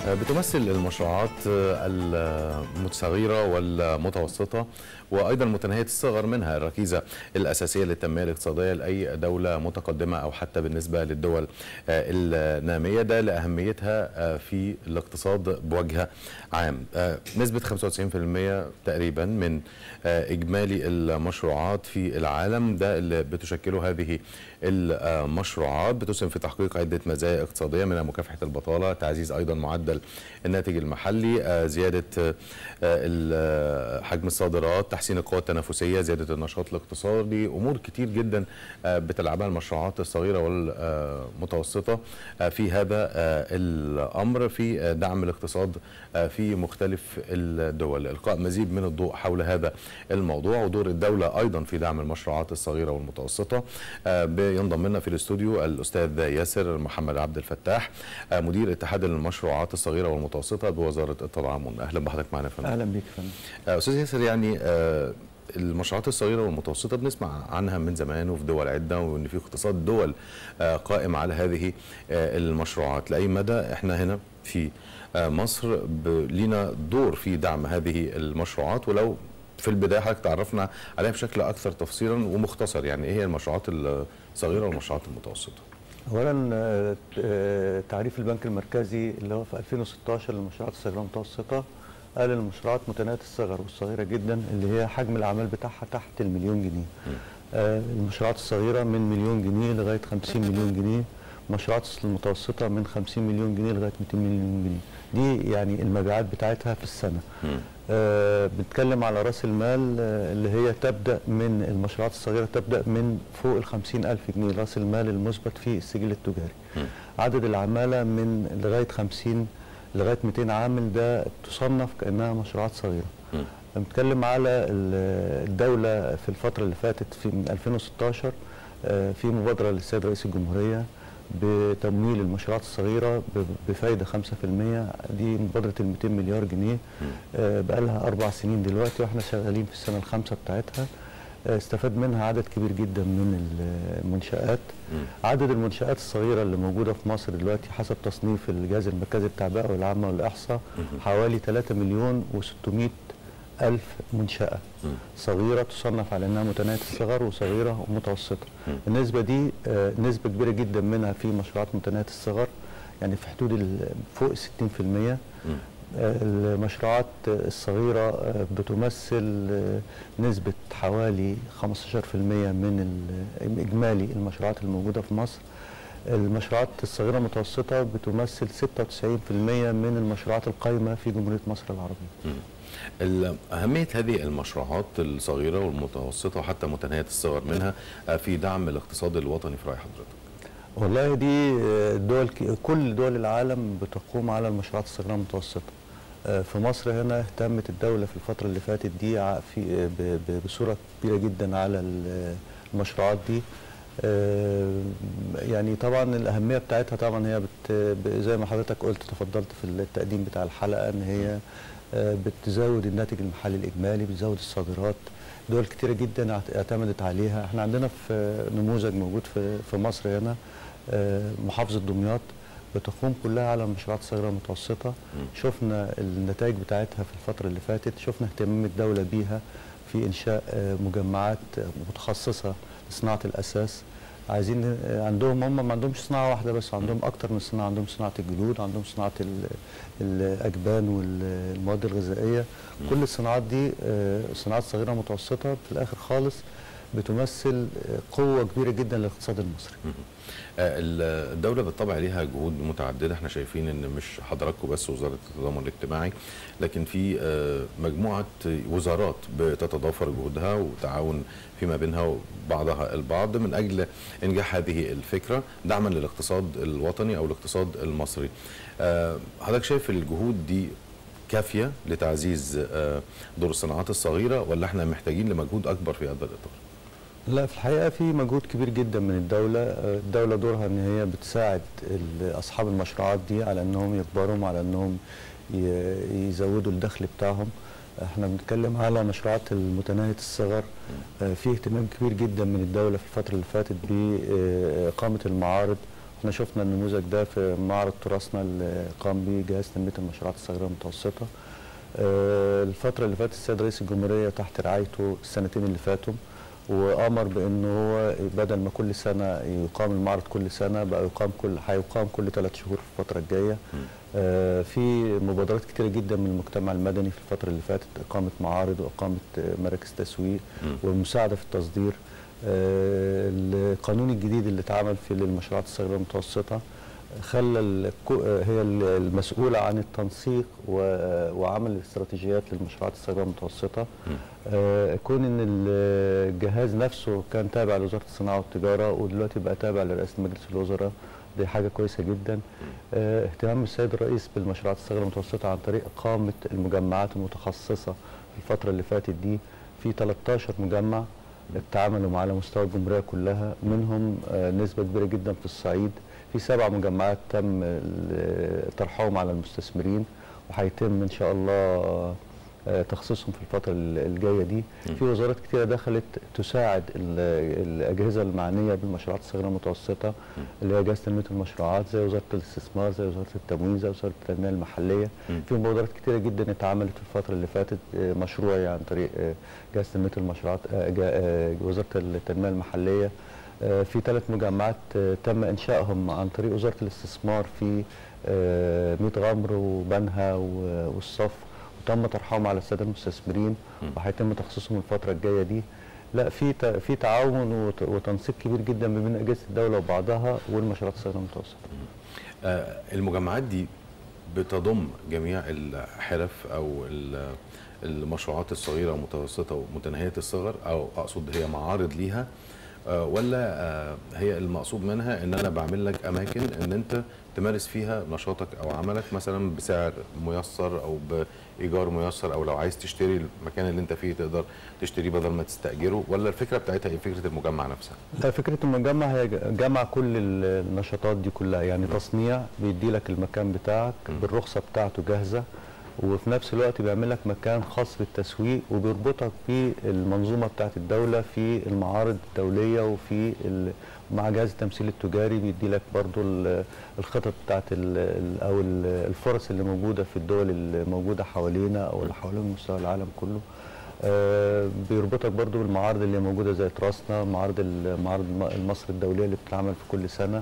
بتمثل المشروعات الصغيرة والمتوسطة وأيضا متناهية الصغر منها الركيزة الأساسية للتنمية الاقتصادية لأي دولة متقدمة أو حتى بالنسبة للدول النامية ده لأهميتها في الاقتصاد بوجه عام نسبة 95% تقريبا من إجمالي المشروعات في العالم ده اللي بتشكله هذه المشروعات بتسهم في تحقيق عدة مزايا اقتصادية منها مكافحة البطالة تعزيز أيضا معدل الناتج المحلي زيادة حجم الصادرات تحسين القوى التنافسية زيادة النشاط الاقتصادي أمور كتير جدا بتلعبها المشروعات الصغيرة والمتوسطة في هذا الأمر في دعم الاقتصاد في مختلف الدول إلقاء مزيد من الضوء حول هذا الموضوع ودور الدولة أيضا في دعم المشروعات الصغيرة والمتوسطة بينضم لنا في الاستوديو الأستاذ ياسر محمد عبد الفتاح مدير اتحاد المشروعات الصغيرة والمتوسطة بوزارة التضامن أهلا بحضرتك معنا فندم أهلا بك فندم أستاذ ياسر يعني المشروعات الصغيره والمتوسطه بنسمع عنها من زمان وفي دول عده وان في اقتصاد دول قائم على هذه المشروعات لاي مدى احنا هنا في مصر لينا دور في دعم هذه المشروعات ولو في البدايه حضرتك تعرفنا عليها بشكل اكثر تفصيلا ومختصر يعني ايه هي المشروعات الصغيره والمشروعات المتوسطه اولا تعريف البنك المركزي اللي هو في 2016 للمشروعات الصغيره والمتوسطه قال المشروعات متناهيه الصغر والصغيره جدا اللي هي حجم الاعمال بتاعها تحت المليون جنيه آه المشروعات الصغيره من مليون جنيه لغايه 50 مليون جنيه المشروعات المتوسطه من 50 مليون جنيه لغايه 200 مليون جنيه دي يعني المبيعات بتاعتها في السنه آه بنتكلم على راس المال آه اللي هي تبدا من المشروعات الصغيره تبدا من فوق ال 50 الف جنيه راس المال المثبت في السجل التجاري م. عدد العماله من لغايه 50 لغايه 200 عامل ده تصنف كانها مشروعات صغيره. بنتكلم على الدوله في الفتره اللي فاتت في من 2016 في مبادره للسيد رئيس الجمهوريه بتمويل المشروعات الصغيره بفايده 5% دي مبادره ال 200 مليار جنيه بقى لها اربع سنين دلوقتي واحنا شغالين في السنه الخامسه بتاعتها استفاد منها عدد كبير جدا من المنشآت م. عدد المنشآت الصغيرة اللي موجودة في مصر دلوقتي حسب تصنيف الجهاز المركزي التعبئة والعامة والإحصاء حوالي 3 مليون و600 ألف منشأة م. صغيرة تصنف على أنها متناهية الصغر وصغيرة ومتوسطة م. النسبة دي نسبة كبيرة جدا منها في مشروعات متناهية الصغر يعني في حدود فوق 60% المشروعات الصغيرة بتمثل نسبة حوالي 15% من إجمالي المشروعات الموجودة في مصر المشروعات الصغيرة المتوسطة بتمثل 96% من المشروعات القائمة في جمهورية مصر العربية أهمية هذه المشروعات الصغيرة والمتوسطة وحتى متناهية الصغر منها في دعم الاقتصاد الوطني في رأي حضرتك والله دي دول كل دول العالم بتقوم على المشروعات الصغيره المتوسطه في مصر هنا اهتمت الدوله في الفتره اللي فاتت دي في بصوره كبيره جدا على المشروعات دي يعني طبعا الاهميه بتاعتها طبعا هي بت زي ما حضرتك قلت تفضلت في التقديم بتاع الحلقه ان هي بتزود الناتج المحلي الاجمالي بتزود الصادرات دول كتيره جدا اعتمدت عليها احنا عندنا في نموذج موجود في في مصر هنا محافظه دمياط بتقوم كلها على المشروعات الصغيره والمتوسطه شفنا النتائج بتاعتها في الفتره اللي فاتت شفنا اهتمام الدوله بيها في انشاء مجمعات متخصصه لصناعه الاساس عايزين عندهم هم ما عندهمش صناعه واحده بس عندهم اكتر من صناعه عندهم صناعه الجلود عندهم صناعه الاجبان والمواد الغذائيه كل الصناعات دي صناعات صغيره ومتوسطه في الاخر خالص بتمثل قوه كبيره جدا للاقتصاد المصري الدوله بالطبع ليها جهود متعدده احنا شايفين ان مش حضراتكم بس وزاره التضامن الاجتماعي لكن في مجموعه وزارات بتتضافر جهودها وتعاون فيما بينها وبعضها البعض من اجل انجاح هذه الفكره دعما للاقتصاد الوطني او الاقتصاد المصري حضرتك شايف الجهود دي كافيه لتعزيز دور الصناعات الصغيره ولا احنا محتاجين لمجهود اكبر في هذا الاطار؟ لا في الحقيقه في مجهود كبير جدا من الدوله، الدوله دورها ان هي بتساعد اصحاب المشروعات دي على انهم يكبروا وعلى انهم يزودوا الدخل بتاعهم. احنا بنتكلم على مشروعات المتناهيه الصغر في اهتمام كبير جدا من الدوله في الفتره اللي فاتت باقامه المعارض احنا شفنا النموذج ده في معرض تراثنا اللي قام به جهاز تنميه المشروعات الصغيره والمتوسطه آه، الفتره اللي فاتت السيد رئيس الجمهوريه تحت رعايته السنتين اللي فاتوا وامر بان هو بدل ما كل سنه يقام المعرض كل سنه بقى يقام كل هيقام كل ثلاث شهور في الفتره الجايه آه، في مبادرات كتيره جدا من المجتمع المدني في الفتره اللي فاتت اقامه معارض واقامه آه، مراكز تسويق والمساعده في التصدير آه، القانون الجديد اللي اتعمل في للمشروعات الصغيره والمتوسطه خلى الكو- آه، هي المسؤوله عن التنسيق و- وعمل الاستراتيجيات للمشروعات الصغيره والمتوسطه آه، كون ان الجهاز نفسه كان تابع لوزاره الصناعه والتجاره ودلوقتي بقى تابع لرئاسه مجلس الوزراء دي حاجه كويسه جدا آه، اهتمام السيد الرئيس بالمشروعات الصغيره والمتوسطه عن طريق اقامه المجمعات المتخصصه في الفتره اللي فاتت دي في 13 مجمع اتعاملوا على مستوى الجمهوريه كلها منهم آه، نسبه كبيره جدا في الصعيد في سبع مجمعات تم ال- طرحهم على المستثمرين وهيتم ان شاء الله آه، تخصيصهم في الفتره ال- الجايه دي في وزارات كتيره دخلت تساعد ال- الاجهزه المعنيه بالمشروعات الصغيره والمتوسطه اللي هي جهاز تنميه المشروعات زي وزاره الاستثمار زي وزاره التموين زي وزاره التنميه المحليه في مبادرات كتيره جدا اتعملت في الفتره اللي فاتت آه، مشروعي عن طريق آه، جهاز تنميه المشروعات آه، جا- آه، وزاره التنميه المحليه آه، في ثلاث مجمعات آه، تم انشائهم عن طريق وزاره الاستثمار في آه، ميت غمر وبنها و- والصف وتم طرحهم على الساده المستثمرين وهيتم تخصيصهم الفتره الجايه دي لا في ت- في تعاون وت- وتنسيق كبير جدا ما بين اجهزه الدوله وبعضها والمشروعات الصغيره والمتوسطه آه، المجمعات دي بتضم جميع الحرف او ال- المشروعات الصغيره والمتوسطه ومتناهيه الصغر او اقصد هي معارض ليها آه، ولا آه، هي المقصود منها ان انا بعمل لك اماكن ان انت تمارس فيها نشاطك او عملك مثلا بسعر ميسر او بايجار ميسر او لو عايز تشتري المكان اللي انت فيه تقدر تشتريه بدل ما تستاجره ولا الفكره بتاعتها ايه فكره المجمع نفسها لا فكره المجمع هي ج- جمع كل ال- النشاطات دي كلها يعني تصنيع بيدي لك المكان بتاعك بالرخصه بتاعته جاهزه وفي نفس الوقت بيعمل لك مكان خاص بالتسويق وبيربطك بالمنظومه بتاعت الدوله في المعارض الدوليه وفي ال- مع جهاز التمثيل التجاري بيدي لك برضو ال- الخطط بتاعت ال- ال- او ال- الفرص اللي موجوده في الدول الموجوده حوالينا او اللي حوالين مستوى العالم كله آه، بيربطك برضو بالمعارض اللي موجوده زي تراثنا معارض ال- معارض الم- مصر الدوليه اللي بتتعمل في كل سنه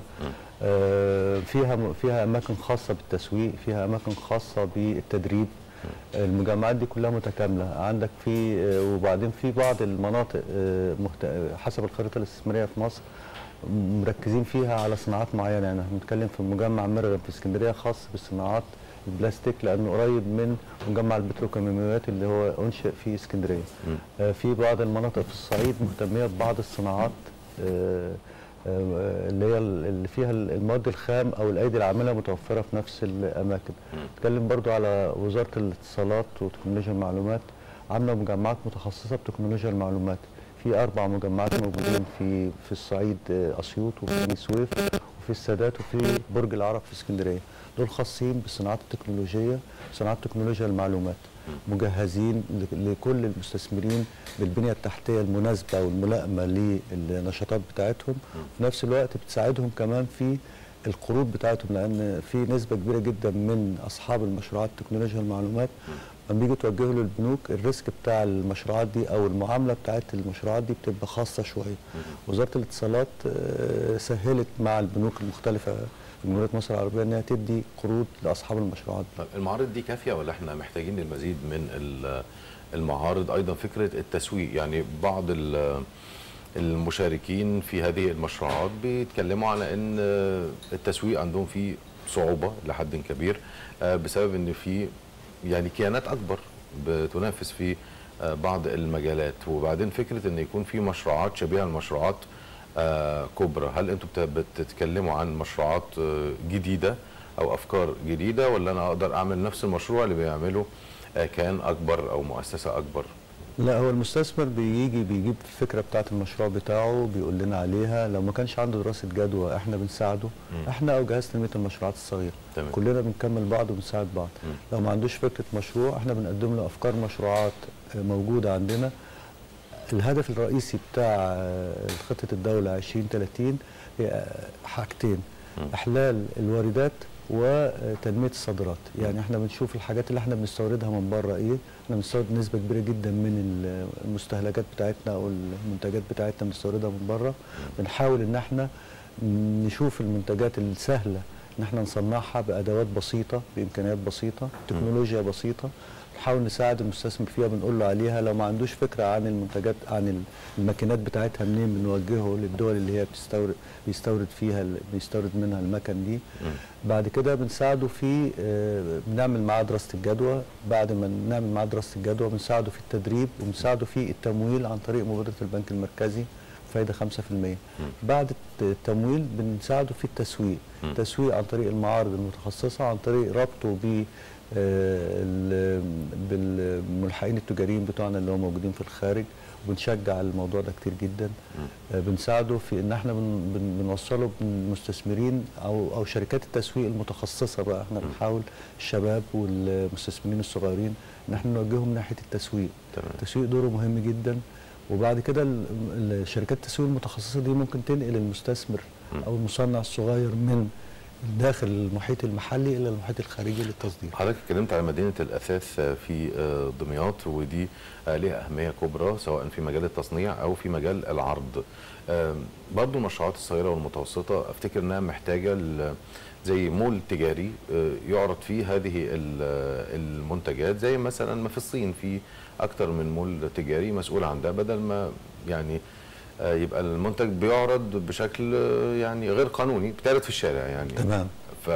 آه، فيها فيها اماكن خاصه بالتسويق فيها اماكن خاصه بالتدريب المجمعات دي كلها متكامله عندك في آه، وبعدين في بعض المناطق آه، مهت- حسب الخريطه الاستثماريه في مصر مركزين فيها على صناعات معينه يعني احنا بنتكلم في مجمع مرغب في اسكندريه خاص بالصناعات البلاستيك لانه قريب من مجمع البتروكيماويات اللي هو انشئ في اسكندريه آه، في بعض المناطق في الصعيد مهتميه ببعض الصناعات آه، آه، اللي هي ال- اللي فيها ال- المواد الخام او الايدي العامله متوفره في نفس الاماكن نتكلم برضو على وزاره الاتصالات وتكنولوجيا المعلومات عامله مجمعات متخصصه بتكنولوجيا المعلومات في اربع مجمعات موجودين في في الصعيد آه، اسيوط وفي بني سويف وفي السادات وفي برج العرب في اسكندريه دول خاصين بالصناعات التكنولوجيه صناعات تكنولوجيا المعلومات مجهزين ل- لكل المستثمرين بالبنيه التحتيه المناسبه والملائمه للنشاطات بتاعتهم في نفس الوقت بتساعدهم كمان في القروض بتاعتهم لان في نسبه كبيره جدا من اصحاب المشروعات تكنولوجيا المعلومات لما بيجوا توجهوا للبنوك الريسك بتاع المشروعات دي او المعامله بتاعت المشروعات دي بتبقى خاصه شويه وزاره الاتصالات آه، سهلت مع البنوك المختلفه في جمهوريه مصر العربيه انها تدي قروض لاصحاب المشروعات دي طيب المعارض دي كافيه ولا احنا محتاجين المزيد من ال- المعارض ايضا فكره التسويق يعني بعض ال- المشاركين في هذه المشروعات بيتكلموا على ان التسويق عندهم فيه صعوبه لحد كبير آه، بسبب ان في يعني كيانات اكبر بتنافس في آه، بعض المجالات وبعدين فكره ان يكون في مشروعات شبيهه لمشروعات آه، كبرى هل انتم بت- بتتكلموا عن مشروعات آه، جديده او افكار جديده ولا انا اقدر اعمل نفس المشروع اللي بيعمله آه، كيان اكبر او مؤسسه اكبر لا هو المستثمر بيجي بيجيب الفكره بتاعه المشروع بتاعه بيقول لنا عليها لو ما كانش عنده دراسه جدوى احنا بنساعده مم. احنا او جهاز تنميه المشروعات الصغيره تمام. كلنا بنكمل بعض وبنساعد بعض مم. لو ما عندوش فكره مشروع احنا بنقدم له افكار مشروعات آه، موجوده عندنا الهدف الرئيسي بتاع آه، خطه الدوله 2030 هي آه، حاجتين احلال الواردات وتنميه الصادرات يعني احنا بنشوف الحاجات اللي احنا بنستوردها من بره ايه احنا بنستورد نسبه كبيره جدا من المستهلكات بتاعتنا او المنتجات بتاعتنا بنستوردها من بره بنحاول ان احنا نشوف المنتجات السهله ان احنا نصنعها بادوات بسيطه بامكانيات بسيطه تكنولوجيا بسيطه نحاول نساعد المستثمر فيها بنقول له عليها لو ما عندوش فكره عن المنتجات عن الماكينات بتاعتها منين بنوجهه للدول اللي هي بتستورد بيستورد فيها بيستورد منها المكن دي بعد كده بنساعده في آه، بنعمل معاه دراسه الجدوى بعد ما نعمل معاه دراسه الجدوى بنساعده في التدريب وبنساعده في التمويل عن طريق مبادره البنك المركزي فايده 5% بعد التمويل بنساعده في التسويق تسويق عن طريق المعارض المتخصصه عن طريق ربطه ب آه، ال- بالملحقين التجاريين بتوعنا اللي هم موجودين في الخارج وبنشجع الموضوع ده كتير جدا آه، بنساعده في ان احنا بن بن بنوصله بالمستثمرين او او شركات التسويق المتخصصه بقى احنا بنحاول الشباب والمستثمرين الصغيرين ان احنا نوجههم ناحيه التسويق تمام. التسويق دوره مهم جدا وبعد كده ال- ال- شركات التسويق المتخصصه دي ممكن تنقل المستثمر او المصنع الصغير من داخل المحيط المحلي الى المحيط الخارجي للتصدير حضرتك اتكلمت على مدينة الأثاث في آه، دمياط ودي آه، ليها أهمية كبرى سواء في مجال التصنيع أو في مجال العرض آم، برضو المشروعات الصغيرة والمتوسطة أفتكر أنها محتاجة ل- زي مول تجاري آه، يعرض فيه هذه ال- المنتجات زي مثلا ما في الصين في أكتر من مول تجاري مسؤول عن ده بدل ما يعني آه، يبقى المنتج بيعرض بشكل آه، يعني غير قانوني بيتعرض في الشارع يعني تمام ف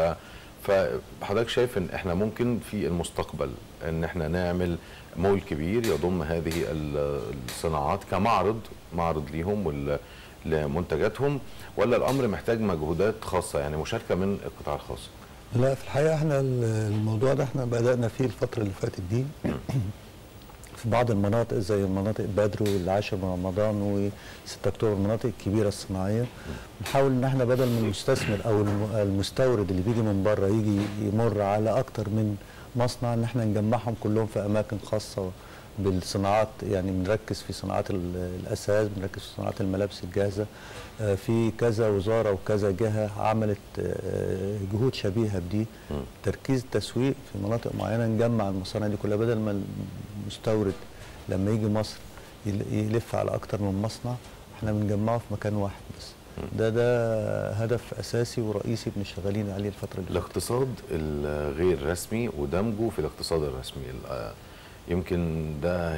فحضرتك شايف ان احنا ممكن في المستقبل ان احنا نعمل مول كبير يضم هذه ال- الصناعات كمعرض معرض ليهم وال- لمنتجاتهم ولا الامر محتاج مجهودات خاصه يعني مشاركه من القطاع الخاص لا في الحقيقه احنا ال- الموضوع ده احنا بدانا فيه الفتره اللي فاتت دي في بعض المناطق زي مناطق بدر والعاشر من رمضان و6 اكتوبر المناطق الكبيره الصناعيه بنحاول ان احنا بدل ما المستثمر او الم- المستورد اللي بيجي من بره يجي يمر على اكتر من مصنع ان احنا نجمعهم كلهم في اماكن خاصه بالصناعات يعني بنركز في صناعات ال- الاساس بنركز في صناعات الملابس الجاهزه آه، في كذا وزاره وكذا جهه عملت آه، جهود شبيهه بدي تركيز التسويق في مناطق معينه نجمع المصانع دي كلها بدل ما المستورد لما يجي مصر يل- يلف على اكتر من مصنع احنا بنجمعه في مكان واحد بس ده ده هدف اساسي ورئيسي بنشتغلين عليه الفتره اللي فاتت. الاقتصاد الغير رسمي ودمجه في الاقتصاد الرسمي ال- يمكن ده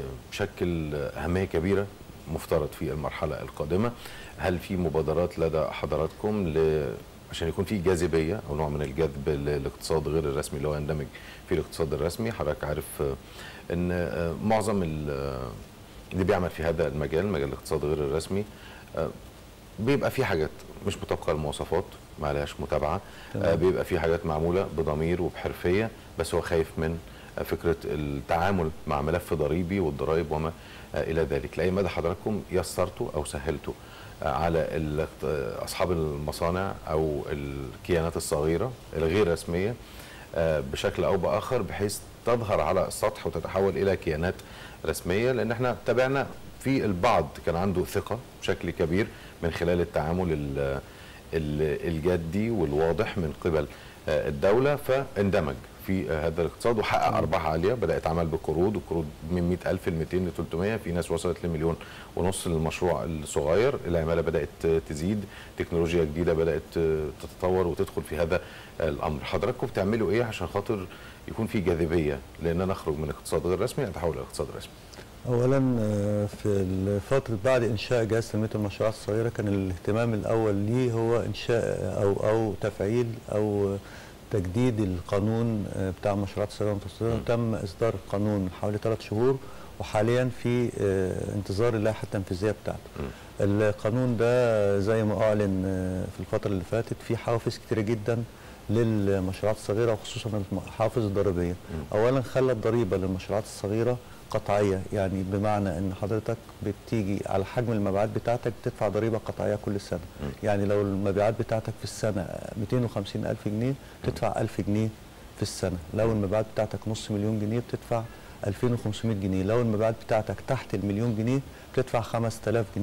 هيشكل اهميه كبيره مفترض في المرحله القادمه هل في مبادرات لدى حضراتكم ل عشان يكون في جاذبيه او نوع من الجذب للاقتصاد غير الرسمي اللي هو يندمج في الاقتصاد الرسمي حضرتك عارف آه، ان آه، معظم ال- آه، اللي بيعمل في هذا المجال مجال الاقتصاد غير الرسمي آه، بيبقى في حاجات مش مطابقه للمواصفات ما عليهاش متابعه تمام. آه، بيبقى في حاجات معموله بضمير وبحرفيه بس هو خايف من آه، فكره التعامل مع ملف ضريبي والضرائب وما آه، الى ذلك لاي مدى حضراتكم يسرتوا او سهلتوا آه، على ال- آه، اصحاب المصانع او الكيانات الصغيره الغير رسميه آه، بشكل او باخر بحيث تظهر على السطح وتتحول الى كيانات رسميه لان احنا تابعنا في البعض كان عنده ثقه بشكل كبير من خلال التعامل ال- ال- الجدي والواضح من قبل آه، الدوله فاندمج في آه، هذا الاقتصاد وحقق ارباح عاليه بدا يتعامل بقروض وقروض من 100000 ل 200 ل 300 في ناس وصلت لمليون ونص للمشروع الصغير العماله بدات تزيد تكنولوجيا جديده بدات تتطور وتدخل في هذا الامر حضراتكم بتعملوا ايه عشان خاطر يكون في جاذبيه لان نخرج من اقتصاد غير رسمي نتحول الى اقتصاد رسمي اولا آه، في الفتره بعد انشاء جهاز تنميه المشروعات الصغيره كان الاهتمام الاول ليه هو انشاء او او تفعيل او تجديد القانون آه، بتاع المشروعات الصغيره والمتوسطه تم اصدار القانون من حوالي ثلاث شهور وحاليا في آه، انتظار اللائحه التنفيذيه بتاعته القانون ده زي ما اعلن آه، في الفتره اللي فاتت في حوافز كتيره جدا للمشروعات الصغيره وخصوصا الحوافز الضريبيه اولا خلى الضريبه للمشروعات الصغيره قطعيه يعني بمعنى ان حضرتك بتيجي على حجم المبيعات بتاعتك بتدفع ضريبه قطعيه كل سنه يعني لو المبيعات بتاعتك في السنه 250 الف جنيه تدفع 1000 جنيه في السنه لو المبيعات بتاعتك نص مليون جنيه بتدفع 2500 جنيه لو المبيعات بتاعتك تحت المليون جنيه بتدفع 5000 جنيه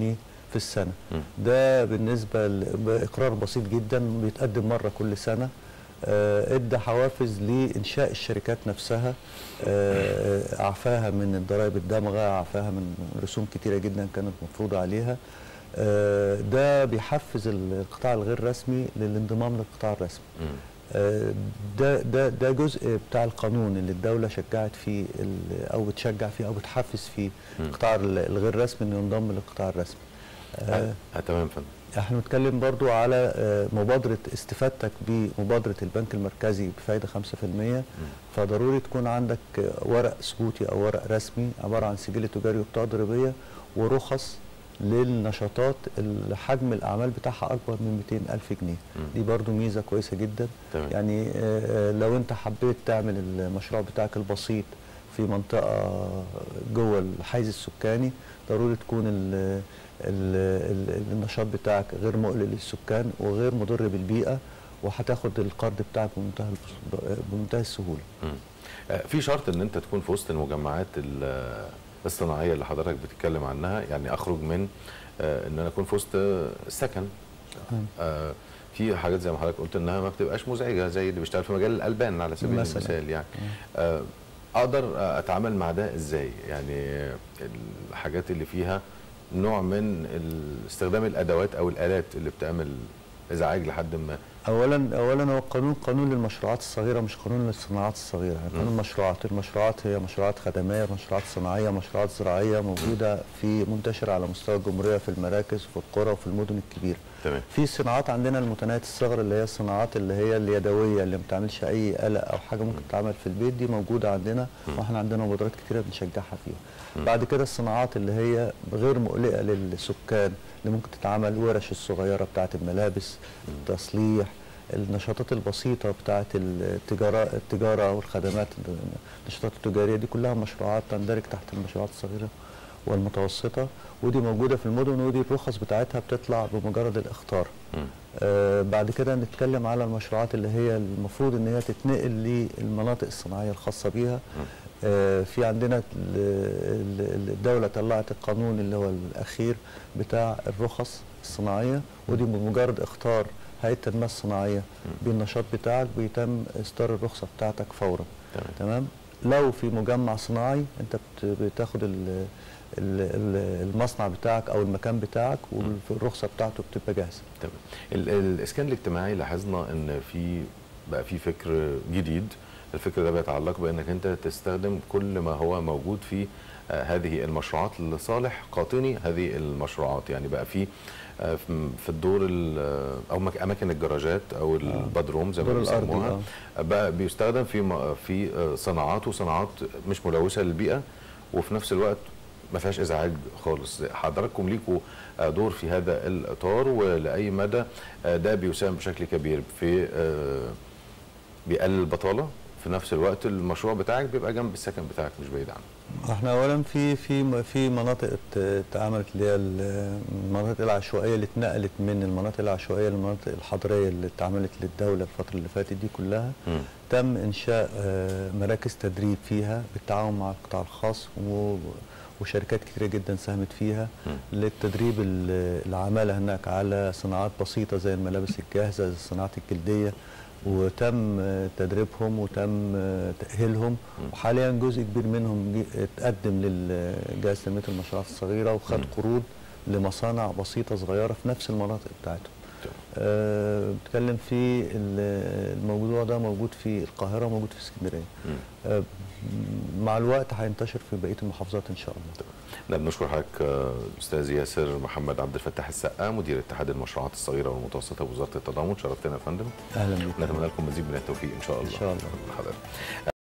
في السنه مم. ده بالنسبه ل- باقرار بسيط جدا بيتقدم مره كل سنه آه، ادى حوافز لانشاء الشركات نفسها آه، آه، اعفاها من الضرائب الدامغه اعفاها من رسوم كتيره جدا كانت مفروضه عليها آه، ده بيحفز القطاع الغير رسمي للانضمام للقطاع الرسمي مم. آه، ده ده ده جزء بتاع القانون اللي الدوله شجعت فيه ال- او بتشجع فيه او بتحفز فيه مم. القطاع ال- الغير رسمي انه ينضم للقطاع الرسمي آه، آه. آه. تمام فندم احنا بنتكلم برضو على آه، مبادرة استفادتك بمبادرة البنك المركزي بفايدة 5% فضروري تكون عندك آه، ورق ثبوتي أو ورق رسمي عبارة عن سجل تجاري وبطاقة ضريبية ورخص للنشاطات اللي حجم الأعمال بتاعها أكبر من 200 ألف جنيه مم. دي برضو ميزة كويسة جدا تمام. يعني آه، آه، لو أنت حبيت تعمل المشروع بتاعك البسيط في منطقة جوه الحيز السكاني ضروري تكون ال ال ال النشاط بتاعك غير مقلق للسكان وغير مضر بالبيئة وهتاخد القرض بتاعك بمنتهى البس- بمنتهى السهولة مم. آه، في شرط ان انت تكون في وسط المجمعات ال- الصناعيه اللي حضرتك بتتكلم عنها يعني اخرج من آه، ان انا اكون في وسط السكن آه، في حاجات زي ما حضرتك قلت انها ما بتبقاش مزعجه زي اللي بيشتغل في مجال الالبان على سبيل مثلاً. المثال يعني آه، اقدر اتعامل مع ده ازاي يعني الحاجات اللي فيها نوع من ال- استخدام الادوات او الالات اللي بتعمل ازعاج لحد ما اولا اولا هو قانون قانون للمشروعات الصغيره مش قانون للصناعات الصغيره يعني قانون المشروعات المشروعات هي مشروعات خدميه مشروعات صناعيه مشروعات زراعيه موجوده في منتشره على مستوى الجمهوريه في المراكز وفي القرى وفي المدن الكبيره تمام في صناعات عندنا المتناهيه الصغر اللي هي الصناعات اللي هي اليدويه اللي ما بتعملش اي قلق او حاجه ممكن تتعمل في البيت دي موجوده عندنا واحنا عندنا مبادرات كتيره بنشجعها فيها بعد كده الصناعات اللي هي غير مقلقه للسكان اللي ممكن تتعمل ورش الصغيره بتاعه الملابس التصليح النشاطات البسيطه بتاعه التجاره التجاره والخدمات النشاطات التجاريه دي كلها مشروعات تندرج تحت المشروعات الصغيره والمتوسطه ودي موجوده في المدن ودي الرخص بتاعتها بتطلع بمجرد الاخطار مم. آه بعد كده نتكلم على المشروعات اللي هي المفروض ان هي تتنقل للمناطق الصناعيه الخاصه بيها آه في عندنا ال- ال- الدوله طلعت القانون اللي هو الاخير بتاع الرخص الصناعيه ودي بمجرد اختار هيئه التنميه الصناعيه بالنشاط بتاعك بيتم اصدار الرخصه بتاعتك فورا تمام تمام لو في مجمع صناعي انت بت- بتاخد ال- ال- ال- المصنع بتاعك او المكان بتاعك والرخصه بتاعته بتبقى جاهزه تمام ال- الاسكان الاجتماعي لاحظنا ان في بقى في فكر جديد الفكر ده بيتعلق بانك انت تستخدم كل ما هو موجود في آه، هذه المشروعات لصالح قاطني هذه المشروعات يعني بقى في آه، في في الدور ال- آه، او مك- اماكن الجراجات او البدروم زي ما الدور الأرضي، بيسموها بقى بيستخدم في م- في آه، صناعات وصناعات مش ملوثه للبيئه وفي نفس الوقت ما فيهاش ازعاج خالص حضراتكم ليكوا آه، دور في هذا الاطار ولاي مدى آه، ده بيساهم بشكل كبير في آه، بيقلل البطاله في نفس الوقت المشروع بتاعك بيبقى جنب السكن بتاعك مش بعيد عنه احنا اولا في في في مناطق ات- اتعملت اللي هي ال- المناطق العشوائيه اللي اتنقلت من المناطق العشوائيه للمناطق الحضريه اللي اتعملت للدوله الفتره اللي فاتت دي كلها مم. تم انشاء آه، مراكز تدريب فيها بالتعاون مع القطاع الخاص و- وشركات كتيره جدا ساهمت فيها مم. للتدريب ال- العماله هناك على صناعات بسيطه زي الملابس الجاهزه زي الصناعات الجلديه وتم آه، تدريبهم وتم آه، تاهيلهم وحاليا جزء كبير منهم جي- اتقدم للجهاز تنميه المشروعات الصغيره وخد قروض لمصانع بسيطه صغيره في نفس المناطق بتاعتهم تمام. آه، بتكلم في ال- الموضوع ده موجود في القاهرة وموجود في اسكندرية مم. آه، مع الوقت هينتشر في بقية المحافظات إن شاء الله احنا بنشكر حضرتك آه، استاذ ياسر محمد عبد الفتاح السقا مدير اتحاد المشروعات الصغيره والمتوسطه بوزاره التضامن شرفتنا يا فندم أهلا بك نتمنى لكم مزيد من التوفيق ان شاء الله إن شاء الله. حضرتك